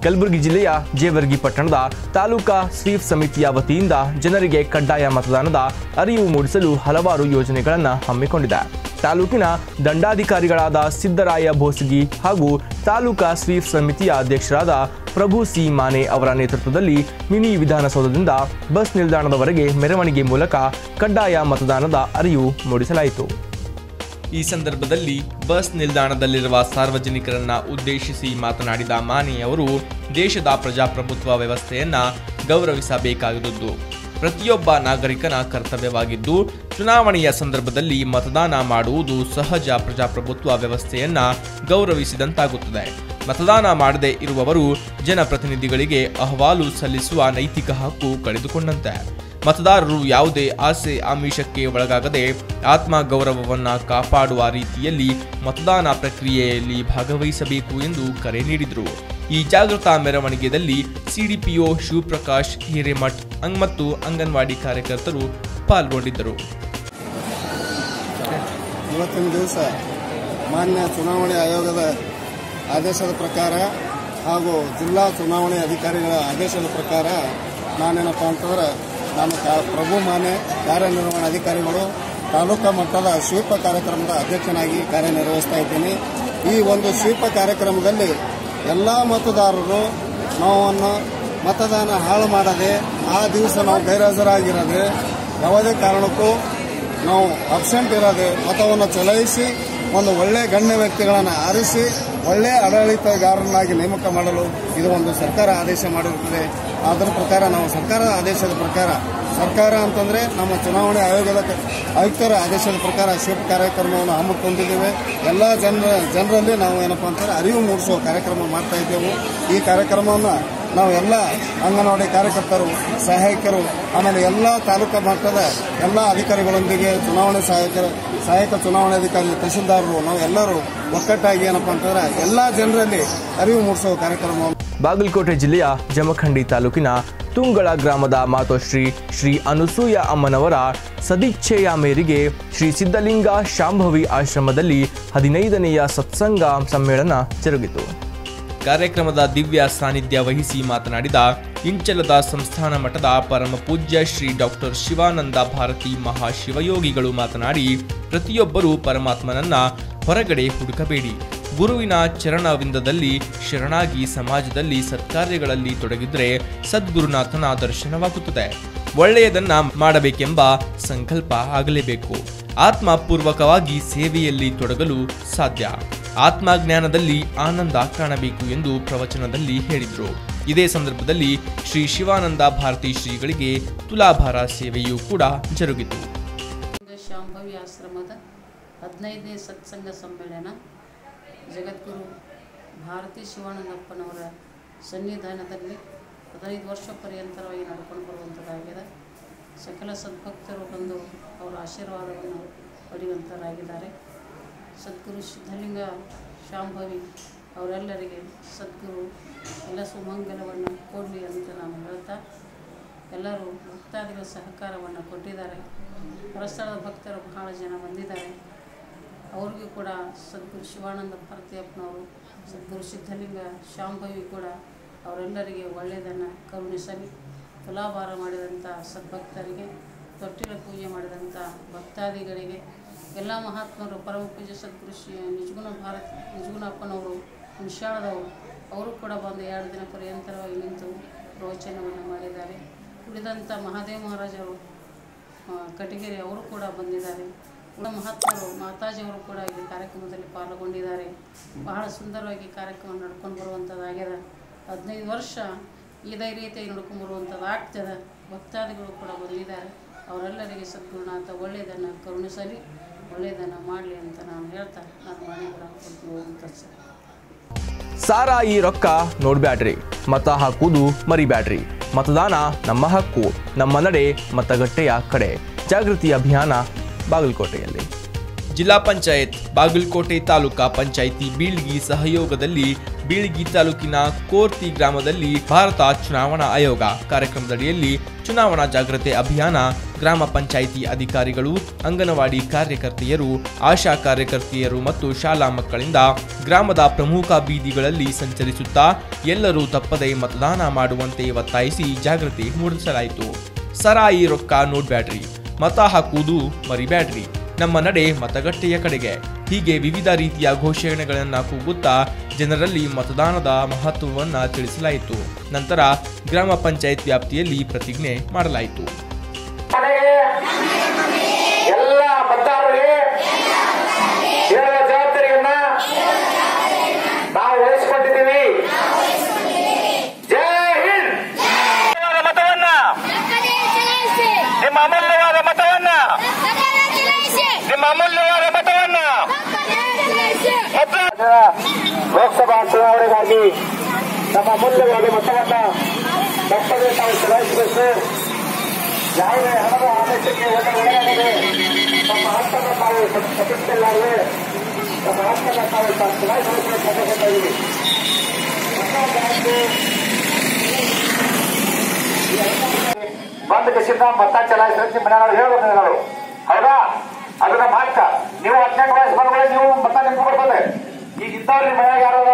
ಕಲಬುರಗಿ ಜಿಲ್ಲೆಯ ಜೇವರ್ಗಿ ಪಟ್ಟಣದ ತಾಲೂಕಾ ಸ್ವೀಪ್ ಸಮಿತಿಯ ವತಿಯಿಂದ ಜನರಿಗೆ ಕಡ್ಡಾಯ ಮತದಾನದ ಅರಿವು ಮೂಡಿಸಲು ಹಲವಾರು ಯೋಜನೆಗಳನ್ನು ಹಮ್ಮಿಕೊಂಡಿದೆ ತಾಲೂಕಿನ ದಂಡಾಧಿಕಾರಿಗಳಾದ ಸಿದ್ದರಾಯ ಬೋಸಗಿ ಹಾಗೂ ತಾಲೂಕಾ ಸ್ವೀಪ್ ಸಮಿತಿಯ ಅಧ್ಯಕ್ಷರಾದ ಪ್ರಭು ಸಿ ಮಾನೆ ಅವರ ನೇತೃತ್ವದಲ್ಲಿ ಮಿನಿ ವಿಧಾನಸೌಧದಿಂದ ಬಸ್ ನಿಲ್ದಾಣದವರೆಗೆ ಮೆರವಣಿಗೆ ಮೂಲಕ ಕಡ್ಡಾಯ ಮತದಾನದ ಅರಿವು ಮೂಡಿಸಲಾಯಿತು ಈ ಸಂದರ್ಭದಲ್ಲಿ ಬಸ್ ನಿಲ್ದಾಣದಲ್ಲಿರುವ ಸಾರ್ವಜನಿಕರನ್ನ ಉದ್ದೇಶಿಸಿ ಮಾತನಾಡಿದ ಮಾನೆ ಅವರು ದೇಶದ ಪ್ರಜಾಪ್ರಭುತ್ವ ವ್ಯವಸ್ಥೆಯನ್ನ ಗೌರವಿಸಬೇಕಾಗಿರುವುದು ಪ್ರತಿಯೊಬ್ಬ ನಾಗರಿಕನ ಕರ್ತವ್ಯವಾಗಿದ್ದು ಚುನಾವಣೆಯ ಸಂದರ್ಭದಲ್ಲಿ ಮತದಾನ ಮಾಡುವುದು ಸಹಜ ಪ್ರಜಾಪ್ರಭುತ್ವ ವ್ಯವಸ್ಥೆಯನ್ನ ಗೌರವಿಸಿದಂತಾಗುತ್ತದೆ ಮತದಾನ ಮಾಡದೇ ಇರುವವರು ಜನಪ್ರತಿನಿಧಿಗಳಿಗೆ ಅಹವಾಲು ಸಲ್ಲಿಸುವ ನೈತಿಕ ಹಕ್ಕು ಕಳೆದುಕೊಂಡಂತೆ ಮತದಾರರು ಯಾವುದೇ ಆಸೆ ಆಮಿಷಕ್ಕೆ ಒಳಗಾಗದೆ ಆತ್ಮ ಗೌರವವನ್ನ ಕಾಪಾಡುವ ರೀತಿಯಲ್ಲಿ ಮತದಾನ ಪ್ರಕ್ರಿಯೆಯಲ್ಲಿ ಭಾಗವಹಿಸಬೇಕು ಎಂದು ಕರೆ ನೀಡಿದರು ಈ ಜಾಗೃತ ಮೆರವಣಿಗೆಯಲ್ಲಿ ಸಿಡಿಪಿಒ ಶಿವಪ್ರಕಾಶ್ ಹಿರೇಮಠ್ ಅಂಗ್ ಮತ್ತು ಅಂಗನವಾಡಿ ಕಾರ್ಯಕರ್ತರು ಪಾಲ್ಗೊಂಡಿದ್ದರು ಇವತ್ತಿನ ದಿವಸ ಮಾನ್ಯ ಚುನಾವಣೆ ಆಯೋಗದ ಆದೇಶದ ಪ್ರಕಾರ ಹಾಗೂ ಜಿಲ್ಲಾ ಚುನಾವಣೆ ಅಧಿಕಾರಿಗಳ ಆದೇಶದ ಪ್ರಕಾರ ನಾನೇನಪ್ಪ ಅಂತಂದ್ರೆ ನಾನು ಕಾ- ಪ್ರಭು ಮಾನೆ ಕಾರ್ಯನಿರ್ವಹಣಾಧಿಕಾರಿಗಳು ತಾಲೂಕಾ ಮಟ್ಟದ ಸ್ವೀಪ ಕಾರ್ಯಕ್ರಮದ ಅಧ್ಯಕ್ಷನಾಗಿ ಕಾರ್ಯನಿರ್ವಹಿಸ್ತಾ ಇದ್ದೀನಿ ಈ ಒಂದು ಸ್ವೀಪ ಕಾರ್ಯಕ್ರಮದಲ್ಲಿ ಎಲ್ಲ ಮತದಾರರು ನಾವನ್ನು ಮತದಾನ ಹಾಳು ಮಾಡದೆ ಆ ದಿವಸ ನಾವು ಗೈರಾಜರಾಗಿರದೆ ಯಾವುದೇ ಕಾರಣಕ್ಕೂ ನಾವು ಅಬ್ಸೆಂಟ್ ಇರದೆ ಮತವನ್ನು ಚಲಾಯಿಸಿ ಒಂದು ಒಳ್ಳೆ ಗಣ್ಯ ವ್ಯಕ್ತಿಗಳನ್ನು ಆರಿಸಿ ಒಳ್ಳೆ ಆಡಳಿತಗಾರನಾಗಿ ನೇಮಕ ಮಾಡಲು ಇದು ಒಂದು ಸರ್ಕಾರ ಆದೇಶ ಮಾಡಿರುತ್ತದೆ ಅದರ ಪ್ರಕಾರ ನಾವು ಸರ್ಕಾರದ ಆದೇಶದ ಪ್ರಕಾರ ಸರ್ಕಾರ ಅಂತಂದ್ರೆ ನಮ್ಮ ಚುನಾವಣೆ ಆಯೋಗದ ಕ- ಆಯುಕ್ತರ ಆದೇಶದ ಪ್ರಕಾರ ಶಿಫ್ಟ್ ಕಾರ್ಯಕ್ರಮವನ್ನು ಹಮ್ಮಿಕೊಂಡಿದ್ದೇವೆ ಎಲ್ಲ ಜನರ ಜನರಲ್ಲಿ ನಾವು ಏನಪ್ಪಾ ಅಂತಂದ್ರೆ ಅರಿವು ಮೂಡಿಸುವ ಕಾರ್ಯಕ್ರಮ ಮಾಡ್ತಾ ಇದ್ದೆವು ಈ ಕಾರ್ಯಕ್ರಮವನ್ನು ನಾವು ಎಲ್ಲ ಅಂಗನವಾಡಿ ಕಾರ್ಯಕರ್ತರು ಸಹಾಯಕರು ಆಮೇಲೆ ಎಲ್ಲ ತಾಲೂಕಾ ಮಟ್ಟದ ಎಲ್ಲ ಅಧಿಕಾರಿಗಳೊಂದಿಗೆ ಚುನಾವಣೆ ಸಹಾಯಕರ ಸಹಾಯಕ ಚುನಾವಣಾಧಿಕಾರಿ ತಹಸೀಲ್ದಾರರು ನಾವು ಎಲ್ಲರೂ ಒಕ್ಕಟ್ಟಾಗಿ ಏನಪ್ಪಾ ಅಂತಂದ್ರೆ ಎಲ್ಲ ಜನರಲ್ಲಿ ಅರಿವು ಮೂಡಿಸುವ ಕಾರ್ಯಕ್ರಮವನ್ನು ಬಾಗಲಕೋಟೆ ಜಿಲ್ಲೆಯ ಜಮಖಂಡಿ ತಾಲೂಕಿನ ತುಂಗಳ ಗ್ರಾಮದ ಮಾತೋಶ್ರೀ ಶ್ರೀ ಅನುಸೂಯ ಅಮ್ಮನವರ ಸದಿಚ್ಛೆಯ ಮೇರೆಗೆ ಶ್ರೀ ಸಿದ್ಧಲಿಂಗ ಶಾಂಭವಿ ಆಶ್ರಮದಲ್ಲಿ ಹದಿನೈದನೆಯ ಸತ್ಸಂಗ ಸಮ್ಮೇಳನ ಜರುಗಿತು ಕಾರ್ಯಕ್ರಮದ ದಿವ್ಯ ಸಾನ್ನಿಧ್ಯ ವಹಿಸಿ ಮಾತನಾಡಿದ ಇಂಚಲದ ಸಂಸ್ಥಾನ ಮಠದ ಪರಮ ಪೂಜ್ಯ ಶ್ರೀ ಡಾಕ್ಟರ್ ಶಿವಾನಂದ ಭಾರತಿ ಮಹಾಶಿವಯೋಗಿಗಳು ಮಾತನಾಡಿ ಪ್ರತಿಯೊಬ್ಬರೂ ಪರಮಾತ್ಮನನ್ನ ಹೊರಗಡೆ ಹುಡುಕಬೇಡಿ ಗುರುವಿನ ಚರಣವಿಂದದಲ್ಲಿ ಶರಣಾಗಿ ಸಮಾಜದಲ್ಲಿ ಸತ್ಕಾರ್ಯಗಳಲ್ಲಿ ತೊಡಗಿದ್ರೆ ಸದ್ಗುರುನಾಥನ ದರ್ಶನವಾಗುತ್ತದೆ ಒಳ್ಳೆಯದನ್ನ ಮಾಡಬೇಕೆಂಬ ಸಂಕಲ್ಪ ಆಗಲೇಬೇಕು ಆತ್ಮಪೂರ್ವಕವಾಗಿ ಸೇವೆಯಲ್ಲಿ ತೊಡಗಲು ಸಾಧ್ಯ ಆತ್ಮಜ್ಞಾನದಲ್ಲಿ ಆನಂದ ಕಾಣಬೇಕು ಎಂದು ಪ್ರವಚನದಲ್ಲಿ ಹೇಳಿದರು ಇದೇ ಸಂದರ್ಭದಲ್ಲಿ ಶ್ರೀ ಶಿವಾನಂದ ಭಾರತಿ ಶ್ರೀಗಳಿಗೆ ತುಲಾಭಾರ ಸೇವೆಯೂ ಕೂಡ ಜರುಗಿತು ಸಿದ್ಧಲಿಂಗ ಶಾಂಭವಿ ಆಶ್ರಮದ ಹದಿನೈದನೇ ಸತ್ಸಂಗ ಸಮ್ಮೇಳನ ಜಗದ್ಗುರು ಭಾರತಿ ಶಿವಾನಂದಪ್ಪನವರ ಸನ್ನಿಧಾನದಲ್ಲಿ ಹದಿನೈದು ವರ್ಷ ಪರ್ಯಂತರವಾಗಿ ನಡ್ಕೊಂಡು ಬರುವಂಥದ್ದಾಗಿದೆ ಸಕಲ ಸದ್ಭಕ್ತರು ಬಂದು ಅವರ ಆಶೀರ್ವಾದವನ್ನು ಪಡೆಯುವಂಥರಾಗಿದ್ದಾರೆ ಸದ್ಗುರು ಸಿದ್ಧಲಿಂಗ ಶಾಂಭವಿ ಅವರೆಲ್ಲರಿಗೆ ಸದ್ಗುರು ಎಲ್ಲ ಸುಮಂಗಲವನ್ನು ಕೊಡಲಿ ಅಂತ ನಾನು ಹೇಳ್ತಾ ಎಲ್ಲರೂ ಭಕ್ತಾದಿಗಳ ಸಹಕಾರವನ್ನು ಕೊಟ್ಟಿದ್ದಾರೆ ಹೊರಸ್ಥಳದ ಭಕ್ತರು ಬಹಳ ಜನ ಬಂದಿದ್ದಾರೆ ಅವ್ರಿಗೂ ಕೂಡ ಸದ್ಗುರು ಶಿವಾನಂದ ಭಾರತಿಯಪ್ಪನವರು ಸದ್ಗುರು ಸಿದ್ಧಲಿಂಗ ಶಾಂಭವಿ ಕೂಡ ಅವರೆಲ್ಲರಿಗೆ ಒಳ್ಳೆಯದನ್ನು ಕರುಣಿಸಲಿ ತುಲಾಭಾರ ಮಾಡಿದಂಥ ಸದ್ಭಕ್ತರಿಗೆ ತೊಟ್ಟಿಲ ಪೂಜೆ ಮಾಡಿದಂಥ ಭಕ್ತಾದಿಗಳಿಗೆ ಎಲ್ಲ ಮಹಾತ್ಮರು ಪರಮ ಪೂಜ್ಯ ಸದ್ಗುರು ಶ್ರೀ ನಿಜಗುಣ ಭಾರತ್ ನಿಜಗುಣಪ್ಪನವರು ಹುಣಸಾಳದವರು ಅವರು ಕೂಡ ಬಂದು ಎರಡು ದಿನ ಪರ್ಯಂತರವಾಗಿ ನಿಂತು ಪ್ರವಚನವನ್ನು ಮಾಡಿದ್ದಾರೆ ಉಳಿದಂಥ ಮಹಾದೇವ ಮಹಾರಾಜರು ಆ, ಕಟಗೇರಿ ಅವರು ಕೂಡ ಬಂದಿದ್ದಾರೆ ಉಳ ಮಹಾತ್ಮರು ಮಾತಾಜಿಯವರು ಕೂಡ ಈ ಕಾರ್ಯಕ್ರಮದಲ್ಲಿ ಪಾಲ್ಗೊಂಡಿದ್ದಾರೆ ಬಹಳ ಸುಂದರವಾಗಿ ಕಾರ್ಯಕ್ರಮ ನಡ್ಕೊಂಡು ಬರುವಂಥದ್ದಾಗ್ಯದ ಹದಿನೈದು ವರ್ಷ ಇದೇ ರೀತಿಯಾಗಿ ನಡ್ಕೊಂಡು ಬರುವಂಥದ್ದು ಆಗ್ತದೆ ಭಕ್ತಾದಿಗಳು ಕೂಡ ಬಂದಿದ್ದಾರೆ ಅವರೆಲ್ಲರಿಗೆ ಸದ್ಗುರುನಾಥ ಒಳ್ಳೆಯದನ್ನು ಕರುಣಿಸಲಿ ಒಳ್ಳೆಯದನ್ನು ಮಾಡಲಿ ಅಂತ ನಾನು ಹೇಳ್ತಾ ನಾನು ಮನೆ ಕೂಡ ಕೊಡ್ತೀವಿ ಅಂತ ಸರ್ ಸಾರಾ ಈ ರೊಕ್ಕ ನೋಡ್ಬ್ಯಾಡ್ರಿ ಮತ ಹಾಕುವುದು ಮರಿಬ್ಯಾಡ್ರಿ ಮತದಾನ ನಮ್ಮ ಹಕ್ಕು ನಮ್ಮ ನಡೆ ಮತಗಟ್ಟೆಯ ಕಡೆ ಜಾಗೃತಿ ಅಭಿಯಾನ ಬಾಗಲಕೋಟೆಯಲ್ಲಿ ಜಿಲ್ಲಾ ಪಂಚಾಯತ್ ಬಾಗಲಕೋಟೆ ತಾಲೂಕಾ ಪಂಚಾಯಿತಿ ಬೀಳ್ಗಿ ಸಹಯೋಗದಲ್ಲಿ ಬೀಳ್ಗಿ ತಾಲೂಕಿನ ಕೋರ್ತಿ ಗ್ರಾಮದಲ್ಲಿ ಭಾರತ ಚುನಾವಣಾ ಆಯೋಗ ಕಾರ್ಯಕ್ರಮದಡಿಯಲ್ಲಿ ಚುನಾವಣಾ ಜಾಗೃತಿ ಅಭಿಯಾನ ಗ್ರಾಮ ಪಂಚಾಯಿತಿ ಅಧಿಕಾರಿಗಳು ಅಂಗನವಾಡಿ ಕಾರ್ಯಕರ್ತೆಯರು ಆಶಾ ಕಾರ್ಯಕರ್ತೆಯರು ಮತ್ತು ಶಾಲಾ ಮಕ್ಕಳಿಂದ ಗ್ರಾಮದ ಪ್ರಮುಖ ಬೀದಿಗಳಲ್ಲಿ ಸಂಚರಿಸುತ್ತಾ ಎಲ್ಲರೂ ತಪ್ಪದೆ ಮತದಾನ ಮಾಡುವಂತೆ ಒತ್ತಾಯಿಸಿ ಜಾಗೃತಿ ಮೂಡಿಸಲಾಯಿತು ಸರಾಯಿ ರೊಕ್ಕ ನೋಡ್ಬ್ಯಾಡ್ರಿ ಮತ ಹಾಕುವುದು ಮರಿಬ್ಯಾಡ್ರಿ ನಮ್ಮ ನಡೆ ಮತಗಟ್ಟೆಯ ಕಡೆಗೆ ಹೀಗೆ ವಿವಿಧ ರೀತಿಯ ಘೋಷಣೆಗಳನ್ನು ಕೂಗುತ್ತಾ ಜನರಲ್ಲಿ ಮತದಾನದ ಮಹತ್ವವನ್ನು ತಿಳಿಸಲಾಯಿತು ನಂತರ ಗ್ರಾಮ ಪಂಚಾಯತ್ ವ್ಯಾಪ್ತಿಯಲ್ಲಿ ಪ್ರತಿಜ್ಞೆ ಮಾಡಲಾಯಿತು ಮನೆಗೆ ಎಲ್ಲ ಮತದಾರರಿಗೆ ಹೇಳುವ ಜವಾಬ್ದಾರಿಯನ್ನ ನಾವು ವಹಿಸಿಕೊಂಡಿದ್ದೀವಿ ಜೈ ಹಿಂದ್ ಮತವನ್ನ ನಿಮ್ಮ ಅಮೂಲ್ಯವಾದ ಮತವನ್ನ ನಿಮ್ಮ ಅಮೂಲ್ಯವಾದ ಮತವನ್ನ ಲೋಕಸಭಾ ಚುನಾವಣೆಗಾಗಿ ನಮ್ಮ ಅಮೂಲ್ಯವಾದ ಮತವನ್ನ ತಪ್ಪದೇ ತಾವು ಚಲಾಯಿಸಬೇಕು ಯಾವುದೇ ಹಣದ ಆದೇಶಕ್ಕೆ ಒಳಗಾಗದೆ ನಮ್ಮ ಹಕ್ಕನ್ನು ತಾವು ತಪ್ಪಿಸಲಾರದೆ ನಮ್ಮ ಹಕ್ಕನ್ನು ತಾವು ಚಲಾಯಿಸಬೇಕಾಗಿದ್ದೀವಿ ಬಂದ ಕಸಿಂದ ಮತ ಚಲಾಯಿಸಿದ್ರೆ ನಿಮ್ಮ ಮನೆಯವರು ಹೇಳ್ಬೇಕು ನಾವು ಹೌದಾ ಅದನ್ನ ಮಾಡ್ತಾ ನೀವು ಹದಿನೆಂಟು ವಯಸ್ಸು ಬಂದ್ಮೇಲೆ ನೀವು ಮತ ನಿಮ್ಗೆ ಕೊಡ್ಬೋದು ಈಗ ಇದ್ದವ್ರು ನಿಮ್ಮ ಮನೆಯಾಗ ಯಾರು